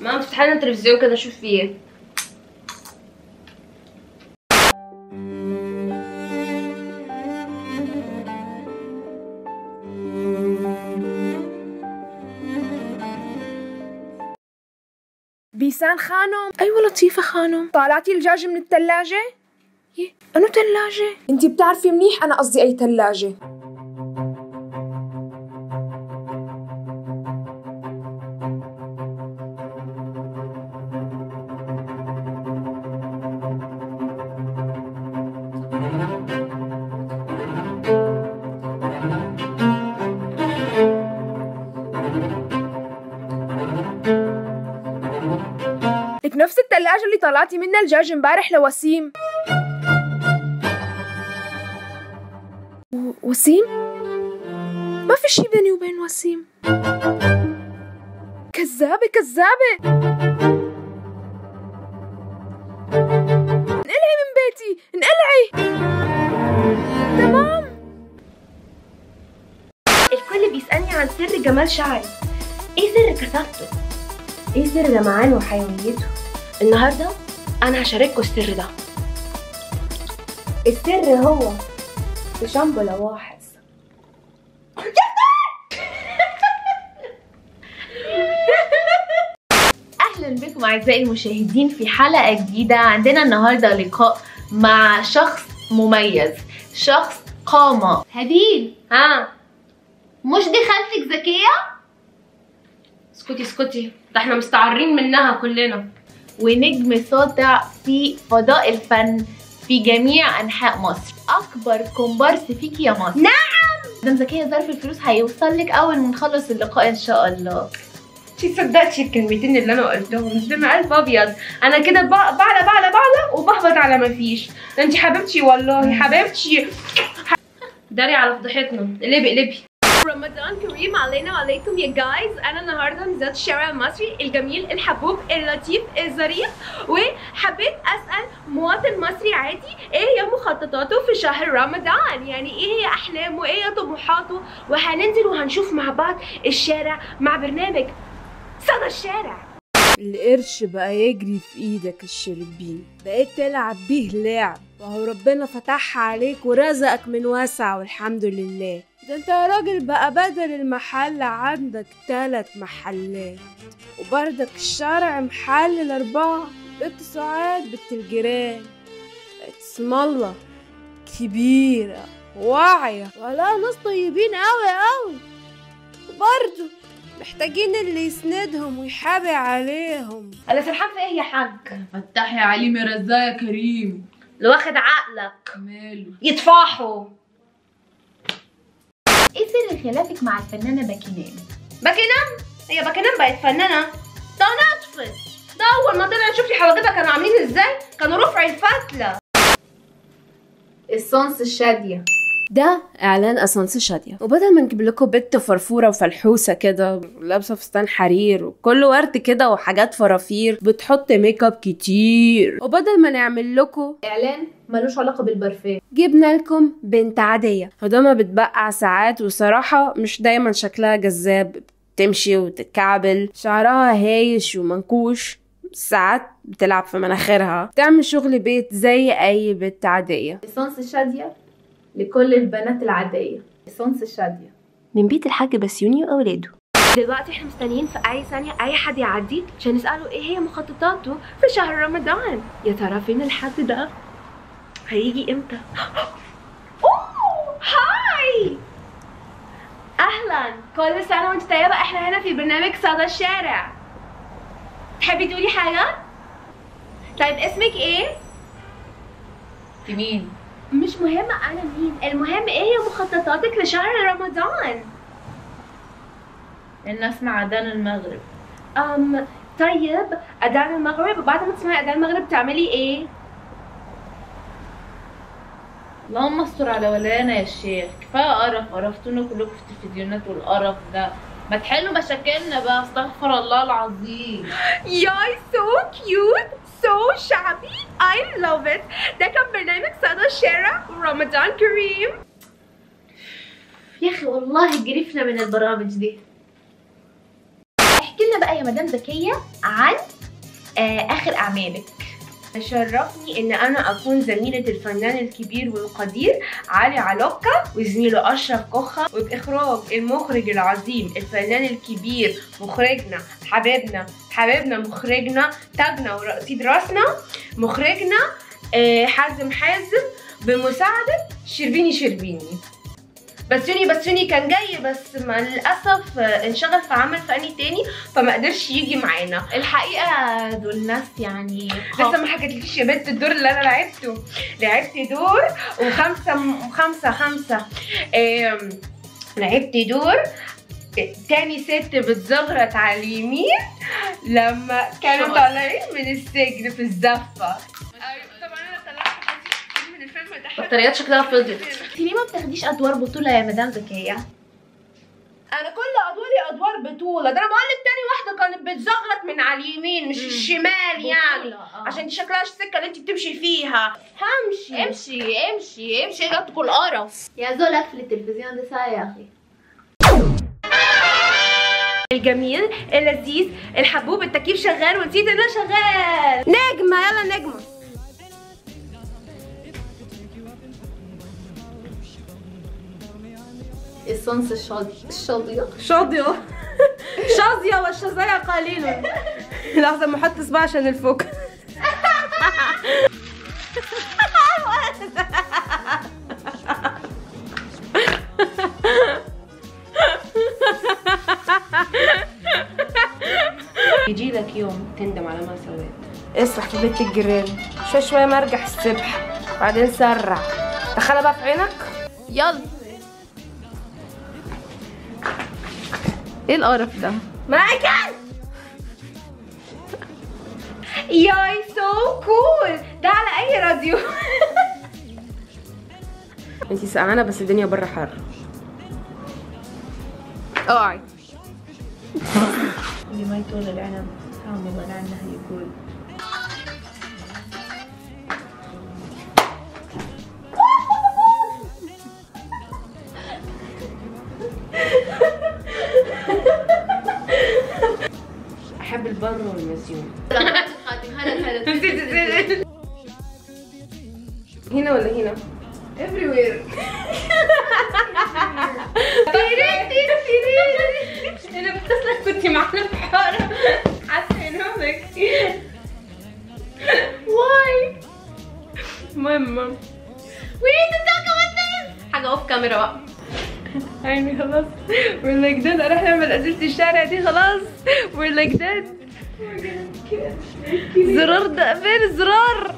ما تفتح لنا التلفزيون كده نشوف فيه ايه بيسان خانم ايوه لطيفة خانم طالعتي الدجاج من الثلاجة؟ يه انو ثلاجة؟ انتي بتعرفي منيح انا قصدي اي ثلاجة لك نفس الثلاجة اللي طلعتي منها الدجاج امبارح لوسيم و- وسيم؟ ما في شي بيني وبين وسيم كذابة كذابة انقلعي من بيتي انقلعي تمام الكل بيسألني عن سر جمال شعري ايه سر كثافته ايه سر لمعانه وحيويته النهارده انا هشارككم السر ده السر هو في شامبو لواحظ اهلا بكم اعزائي المشاهدين في حلقه جديده عندنا النهارده لقاء مع شخص مميز شخص قامه هديل ها مش دي خالتك زكيه اسكتي اسكتي ده احنا مستعرين منها كلنا ونجم ساطع في فضاء الفن في جميع انحاء مصر اكبر كومبارس فيكي يا مصر نعم مدام زكيه ظرف الفلوس هيوصل لك اول ما نخلص اللقاء ان شاء الله انتي صدقتي الكلمتين اللي انا قلتهم مش دم قلب ابيض انا كده ب- بعلى بعلى بعلى وبهبط على ما فيش ده انتي حبيبتي والله حبيبتي داري على فضيحتنا قلبي قلبي رمضان كريم علينا وعليكم يا جايز انا النهارده نزلت الشارع المصري الجميل الحبوب اللطيف الظريف وحبيت اسال مواطن مصري عادي ايه هي مخططاته في شهر رمضان يعني ايه هي احلامه وايه هي طموحاته وهننزل وهنشوف مع بعض الشارع مع برنامج صدى الشارع القرش بقى يجري في ايدك الشربين بقيت تلعب بيه لعب وهو ربنا فتحها عليك ورزقك من واسع والحمد لله ده انت يا راجل بقى بدل المحل عندك تلات محلات وبردك الشارع محل الأربعة بنت سعاد بنت الجيران بقت اسم الله كبيرة واعية ولا ناس طيبين أوي أوي وبرضه محتاجين اللي يسندهم ويحابي عليهم انا سرحان في ايه يا حاج فتحي يا عليم يا رزاق يا كريم اللي واخد عقلك ماله يطفحوا ايه سر خلافك مع الفنانه باكينام باكينام هي باكينام بقت فنانه ده نطفت ده اول ما طلعت شفتي حواجبها كانوا عاملين ازاي كانوا رفع الفتله الصنص الشاديه ده اعلان اسانس شاديه وبدل ما نجيب لكم بنت فرفوره وفلحوسه كده لابسه فستان حرير وكل ورد كده وحاجات فرافير بتحط ميك اب كتير وبدل ما نعمل لكم اعلان ملوش علاقه بالبرفان جبنا لكم بنت عاديه وده ما بتبقع ساعات وصراحه مش دايما شكلها جذاب بتمشي وتتكعبل شعرها هايش ومنكوش ساعات بتلعب في مناخيرها بتعمل شغل بيت زي اي بنت عاديه الصنص الشاديه لكل البنات العاديه الصنص الشاديه من بيت الحاج بسيوني واولاده دلوقتي احنا مستنيين في اي ثانيه اي حد يعدي عشان نساله ايه هي مخططاته في شهر رمضان يا ترى فين الحد ده هيجي امتى اوه هاي اهلا كل سنه وانت طيبه احنا هنا في برنامج صدى الشارع تحبي تقولي حاجه طيب اسمك ايه انت مين مش مهم انا مين المهم ايه هي مخططاتك لشهر رمضان ان اسمع اذان المغرب أم طيب أذان المغرب وبعد ما تسمعي أذان المغرب تعملي إيه؟ اللهم استر على ولانا يا شيخ كفايه قرف قرفتونا كلكم في التلفزيونات والقرف ده ما تحلوا مشاكلنا بقى استغفر الله العظيم ياي سو كيوت سو شعبي I love it ده كان برنامج صدى الشارع ورمضان كريم يا اخي والله قرفنا من البرامج دي احكي لنا بقى يا مدام زكيه عن آه اخر اعمالك شرفني ان انا اكون زميلة الفنان الكبير والقدير علي علوكة وزميله اشرف كوخة وباخراج المخرج العظيم الفنان الكبير مخرجنا حبيبنا حبيبنا مخرجنا تاجنا ورقصيد راسنا مخرجنا آه، حازم حازم بمساعدة شربيني شربيني بسوني بسوني كان جاي بس ما للاسف آه، انشغل في عمل فني تاني فما قدرش يجي معانا الحقيقه دول ناس يعني لسه ما حكيتلكيش يا بنت الدور اللي انا لعبته لعبت دور وخمسه خمسه خمسه آم، لعبت دور تاني ست بتزغرط على اليمين لما كانوا شاطر. طالعين من السجن في الزفه طبعا انا طلعت حاجات من الفيلم ده بطاريات شكلها فضيت انت ليه ما بتاخديش ادوار بطوله يا مدام زكيه انا كل ادواري ادوار بطوله ده انا بقول لك تاني واحده كانت بتزغرط من على اليمين مش مم. الشمال يعني بطولة، آه. عشان دي شكلها السكه اللي انت بتمشي فيها همشي امشي امشي امشي جاتكوا القرف يا زول اقفل التلفزيون ده ساعه يا اخي الجميل اللذيذ الحبوب التكييف شغال ونسيت ان انا شغال نجمه يلا نجمه الصنص الشاضي الشاضيه شاضيه شاضيه والشظايا قليل لحظه ما احط صباع عشان الفوك يجي لك يوم تندم على ما سويت اسرح في بيت الجيران شوي شوي مرجح السبح بعدين سرع دخلها بقى في عينك يلا ايه القرف ده مايكل ياي سو كول ده على اي راديو انتي سقعانه بس الدنيا بره حر اوعي اللي ما يطول العنب طعمه منع انه يقول احب البر والمزيون هنا ولا هنا؟ everywhere طيرتي انا بتصلك كنت معنا بحارة حاسة نومك واي المهم وين تتوقع حاجة اوف كاميرا بقى عيني خلاص we're like that اروح لما نزلت الشارع دي خلاص we're like that زرار ده فين الزرار